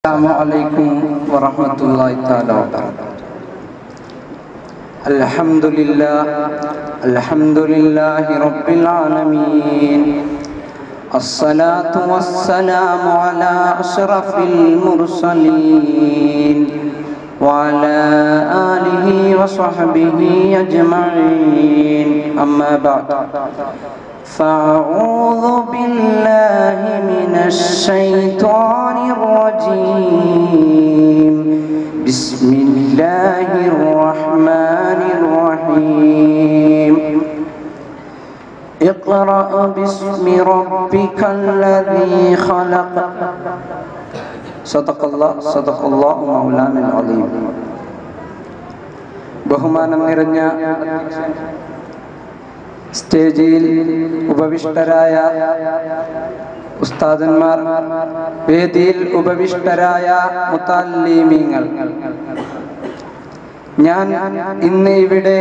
السلام عليكم ورحمة الله تعالى وبركاته الحمد لله الحمد لله رب العالمين الصلاة والسلام على أشرف المرسلين وعلى آله وصحبه أجمعين أما بعد فأعوذ بالله من الشيطان الرجيم بسم الله الرحمن الرحيم اقرأ باسم ربك الذي خلق صدق الله صدق الله مولانا العظيم ബഹുമാനം നിറഞ്ഞ സ്റ്റേജിൽ ഉപവിഷ്ടരായ ഉസ്താദന്മാർ വേദിയിൽ ഉപവിഷ്ടരായ മുത്താലീമീങ്ങൾ ഞാൻ ഇന്ന് ഇവിടെ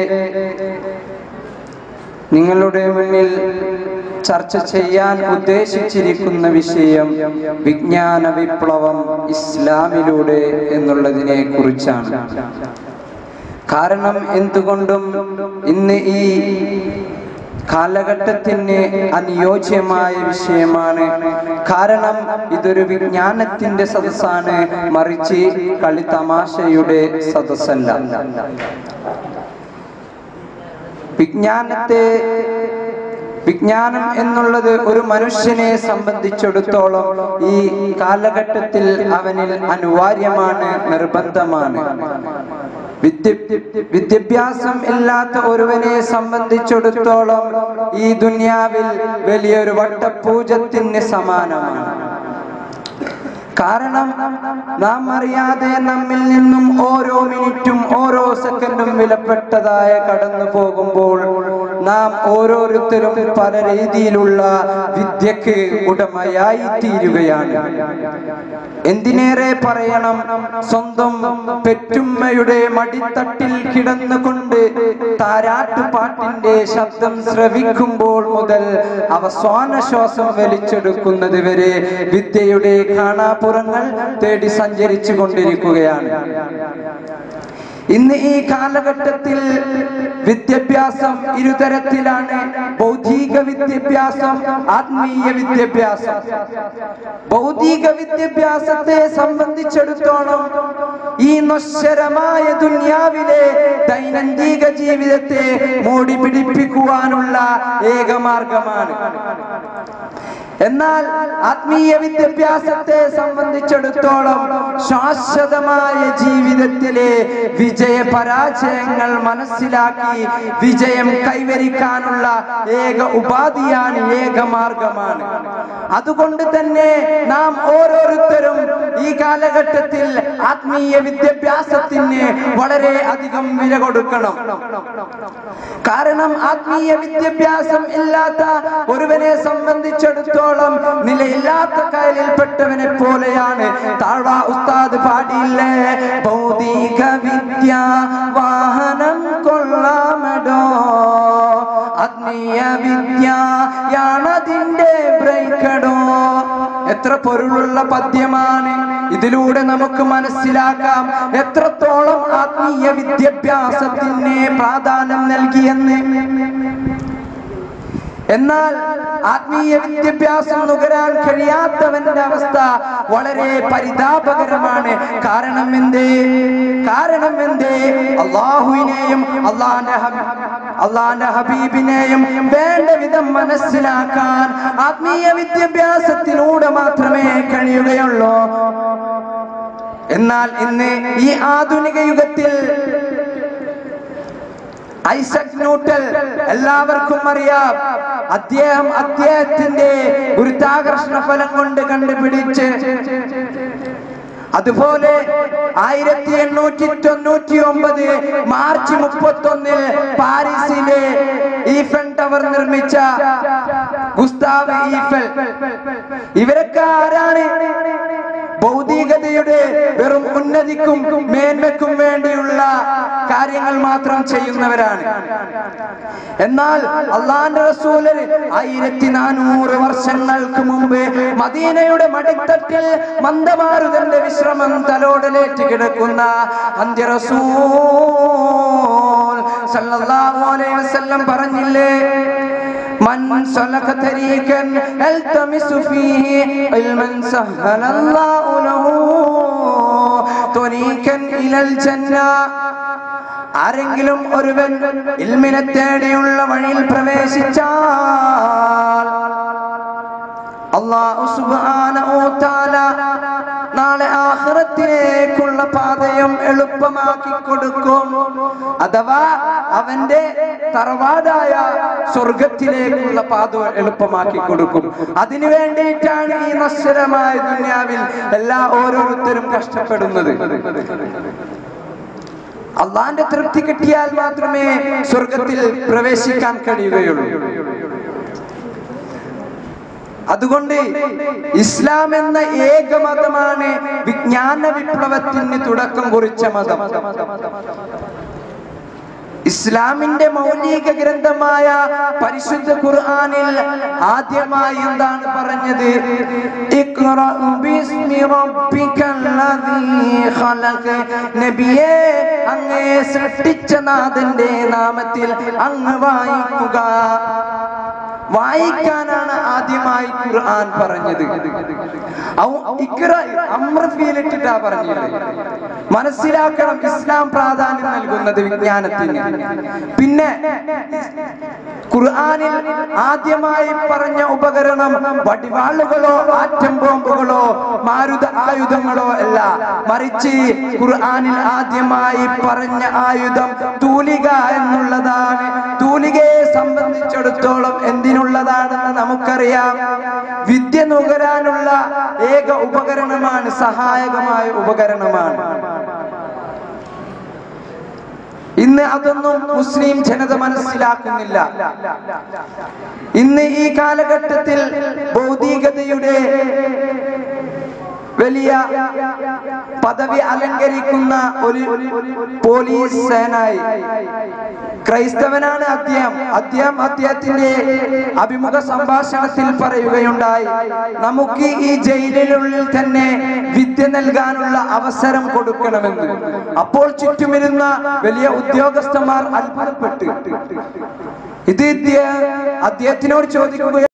നിങ്ങളുടെ മുന്നിൽ ചർച്ച ചെയ്യാൻ ഉദ്ദേശിച്ചിരിക്കുന്ന വിഷയം വിജ്ഞാന വിപ്ലവം ഇസ്ലാമിലൂടെ എന്നുള്ളതിനെ കുറിച്ചാണ് കാരണം എന്തുകൊണ്ടും ഇന്ന് ഈ കാലഘട്ടത്തിന് അനുയോജ്യമായ വിഷയമാണ് കാരണം ഇതൊരു വിജ്ഞാനത്തിന്റെ സദസ്സാണ് മറിച്ച് കളിതമാശയുടെ സദസ്സല്ല വിജ്ഞാനത്തെ വിജ്ഞാനം എന്നുള്ളത് ഒരു മനുഷ്യനെ സംബന്ധിച്ചിടത്തോളം ഈ കാലഘട്ടത്തിൽ അവനിൽ അനിവാര്യമാണ് നിർബന്ധമാണ് വിദ്യ വിദ്യാഭ്യാസം ഇല്ലാത്ത ഒരുവനെ സംബന്ധിച്ചിടത്തോളം ഈ ദുന്യാവിൽ വലിയൊരു വട്ടപൂജത്തിന് സമാനമാണ് കാരണം നാം അറിയാതെ നമ്മിൽ നിന്നും ഓരോ മിനിറ്റും ഓരോ സെക്കൻഡും വിലപ്പെട്ടതായ കടന്നു പോകുമ്പോൾ നാം ഓരോരുത്തരും പല രീതിയിലുള്ള വിദ്യക്ക് ഉടമയായി തീരുകയാണ് എന്തിനേറെ പറയണം സ്വന്തം പെറ്റുമ്മയുടെ മടിത്തട്ടിൽ കിടന്നുകൊണ്ട് താരാട്ടുപാട്ടിന്റെ ശബ്ദം ശ്രവിക്കുമ്പോൾ മുതൽ അവസാന ശ്വാസം വലിച്ചെടുക്കുന്നത് വരെ വിദ്യയുടെ കാണാപ്പുറങ്ങൾ തേടി സഞ്ചരിച്ചു കൊണ്ടിരിക്കുകയാണ് ഇന്ന് ഈ കാലഘട്ടത്തിൽ വിദ്യാഭ്യാസം ഇരുതരത്തിലാണ് ഭൗതിക വിദ്യാഭ്യാസം ആത്മീയ വിദ്യാഭ്യാസം ഭൗതിക വിദ്യാഭ്യാസത്തെ സംബന്ധിച്ചിടത്തോളം ഈ നശ്വരമായ ദുന്യാവിലെ ദൈനംദിക ജീവിതത്തെ മൂടി പിടിപ്പിക്കുവാനുള്ള ഏകമാർഗമാണ് എന്നാൽ ആത്മീയ വിദ്യാഭ്യാസത്തെ സംബന്ധിച്ചിടത്തോളം ശാശ്വതമായ ജീവിതത്തിലെ വിജയ പരാജയങ്ങൾ മനസ്സിലാക്കി വിജയം കൈവരിക്കാനുള്ള ഏക ഉപാധിയാണ് ഏക മാർഗമാണ് അതുകൊണ്ട് തന്നെ നാം ഓരോരുത്തരും ഈ കാലഘട്ടത്തിൽ ആത്മീയ വിദ്യാഭ്യാസത്തിന് വളരെ അധികം വില കൊടുക്കണം കാരണം ആത്മീയ വിദ്യാഭ്യാസം ഇല്ലാത്ത ഒരുവനെ സംബന്ധിച്ചിടത്തോളം നിലയില്ലാത്ത കയലിൽപ്പെട്ടവനെ പോലെയാണ് താഴ ഉസ്താദ് പാടിയില്ലേ ഭൗതിക വിദ്യ വാഹനം കൊള്ളാമടോ ആത്മീയ വിദ്യയാണതിന്റെ ബ്രേക്കടോ എത്ര പൊരുളുള്ള പദ്യമാണ് ഇതിലൂടെ നമുക്ക് മനസ്സിലാക്കാം എത്രത്തോളം ആത്മീയ വിദ്യാഭ്യാസത്തിന് പ്രാധാന്യം നൽകിയെന്ന് എന്നാൽ ആത്മീയ വിദ്യാഭ്യാസം നുകരാൻ കഴിയാത്തവന്റെ അവസ്ഥ വളരെ പരിതാപകരമാണ് കാരണം എന്തേ കാരണം എന്തേ അള്ളാഹുവിനെയും അള്ളാന്റെ അള്ളാന്റെ ഹബീബിനെയും വേണ്ട വിധം മനസ്സിലാക്കാൻ ആത്മീയ വിദ്യാഭ്യാസത്തിലൂടെ മാത്രമേ കഴിയുകയുള്ളൂ എന്നാൽ ഇന്ന് ഈ ആധുനിക യുഗത്തിൽ ഐസക് ന്യൂട്ടൽ എല്ലാവർക്കും അറിയാം അദ്ദേഹം അദ്ദേഹത്തിന്റെ ഗുരുത്വാകർഷണ ഫലം കൊണ്ട് കണ്ടുപിടിച്ച് അതുപോലെ ആയിരത്തി എണ്ണൂറ്റി തൊണ്ണൂറ്റി ഒമ്പത് മാർച്ച് മുപ്പത്തി ഒന്നിൽ പാരീസിലെ ഈഫൽ ടവർ നിർമ്മിച്ച ഗുസ്താവ് ഈഫൽ ഇവരൊക്കെ ആരാണ് ഭൗതികതയുടെ വെറും ഉന്നതിക്കും മേന്മയ്ക്കും വേണ്ടിയുള്ള കാര്യങ്ങൾ മാത്രം ചെയ്യുന്നവരാണ് എന്നാൽ അള്ളാന്റെ റസൂല് ആയിരത്തി നാനൂറ് വർഷങ്ങൾക്ക് മുമ്പ് മദീനയുടെ മടിത്തട്ടിൽ മന്ദമാരുതന്റെ വിശ്രമം തലോടലേറ്റ് കിടക്കുന്ന അന്ത്യ റസൂൽ സല്ലല്ലാഹു അലൈഹി വസല്ലം പറഞ്ഞില്ലേ من سلك طريقا يلتمس فيه علما سهل الله له طريقا إلى الجنة ആരെങ്കിലും ഒരുവൻ ഇൽമിനെ തേടിയുള്ള വഴിയിൽ പ്രവേശിച്ചാൽ അള്ളാഹു സുബ്ഹാനഹു തആല നാളെ ആഖിറത്തിലേക്കുള്ള പാതയും എളുപ്പമാക്കി കൊടുക്കും അഥവാ അവന്റെ തറവാടായ സ്വർഗത്തിലേക്കുള്ള പാത എളുപ്പമാക്കി കൊടുക്കും അതിനു വേണ്ടിയിട്ടാണ് ഈ നശ്വരമായ ദുനിയാവിൽ എല്ലാ ഓരോരുത്തരും കഷ്ടപ്പെടുന്നത് അള്ളാന്റെ തൃപ്തി കിട്ടിയാൽ മാത്രമേ സ്വർഗത്തിൽ പ്രവേശിക്കാൻ കഴിയുകയുള്ളൂ അതുകൊണ്ട് ഇസ്ലാം എന്ന ഏക മതമാണ് വിജ്ഞാന വിപ്ലവത്തിന് തുടക്കം കുറിച്ച മതം ഇസ്ലാമിന്റെ മൗലിക ഗ്രന്ഥമായ പരിശുദ്ധ ഖുർആനിൽ ആദ്യമായി എന്താണ് പറഞ്ഞത് ഇഖ്റ ബിസ്മി റബ്ബിക്കല്ലദീ ഖലഖ് നബിയേ അങ്ങേ സൃഷ്ടിച്ച നാഥന്റെ നാമത്തിൽ അങ്ങ് വായിക്കുക വായിക്കാനാണ് ആദ്യമായി ഖുർആൻ പറഞ്ഞത് ഔ- ഇക്ര അമ്ര ഫീലിട്ടിട്ടാ പറഞ്ഞത് മനസ്സിലാക്കണം ഇസ്ലാം പ്രാധാന്യം നൽകുന്നത് വിജ്ഞാനത്തിന് പിന്നെ ഖുർആനിൽ ആദ്യമായി പറഞ്ഞ ഉപകരണം വടിവാളുകളോ ആറ്റം ബോംബുകളോ മാരുത ആയുധങ്ങളോ അല്ല മറിച്ച് ഖുർആനിൽ ആദ്യമായി പറഞ്ഞ ആയുധം തൂലിക എന്നുള്ളതാണ് തൂലികയെ സംബന്ധിച്ചിടത്തോളം എന്തിനുള്ളതാണെന്ന് നമുക്കറിയാം വിദ്യ നുകരാനുള്ള ഏക ഉപകരണമാണ് സഹായകമായ ഉപകരണമാണ് ഇന്ന് അതൊന്നും മുസ്ലിം ജനത മനസ്സിലാക്കുന്നില്ല ഇന്ന് ഈ കാലഘട്ടത്തിൽ ഭൗതികതയുടെ വലിയ പദവി അലങ്കരിക്കുന്ന ഒരു പോലീസ് സേനായി ക്രൈസ്തവനാണ് അദ്ദേഹം അദ്ദേഹം അദ്ദേഹത്തിന്റെ അഭിമുഖ സംഭാഷണത്തിൽ പറയുകയുണ്ടായി നമുക്ക് ഈ ജയിലിനുള്ളിൽ തന്നെ വിദ്യ നൽകാനുള്ള അവസരം കൊടുക്കണമെന്ന് അപ്പോൾ ചുറ്റുമിരുന്ന വലിയ ഉദ്യോഗസ്ഥന്മാർ അത്ഭുതപ്പെട്ടു ഇത് ഇദ്ദേഹം- അദ്ദേഹത്തിനോട് ചോദിക്കുക